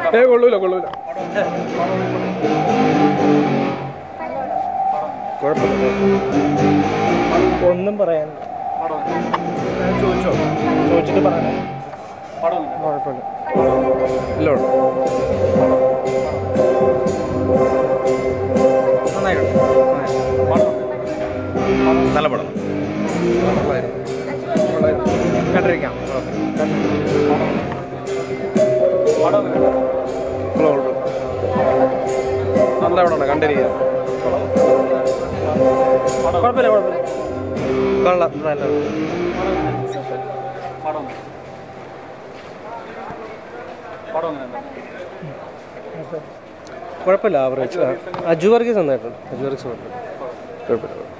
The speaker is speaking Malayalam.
ഏ കൊള്ളൂല കൊള്ളൂല കുഴപ്പമില്ല ഒന്നും പറയാൻ ചോദിച്ചോ ചോദിച്ചിട്ട് പറയാൻ കുഴപ്പമില്ല ഇല്ല നന്നായിട്ടുണ്ട് നല്ല പടം കണ്ടിരിക്കാം നല്ല പടമാണ് കണ്ടിരിക്കാം കുഴപ്പമില്ല കുഴപ്പമില്ല കൊള്ളാം നല്ല കുഴപ്പമില്ല ആവറേജ് അജു വർഗീസ് നന്നായിട്ടുണ്ട് അജു വർഗീസ് കുഴപ്പമില്ല കുഴപ്പമില്ല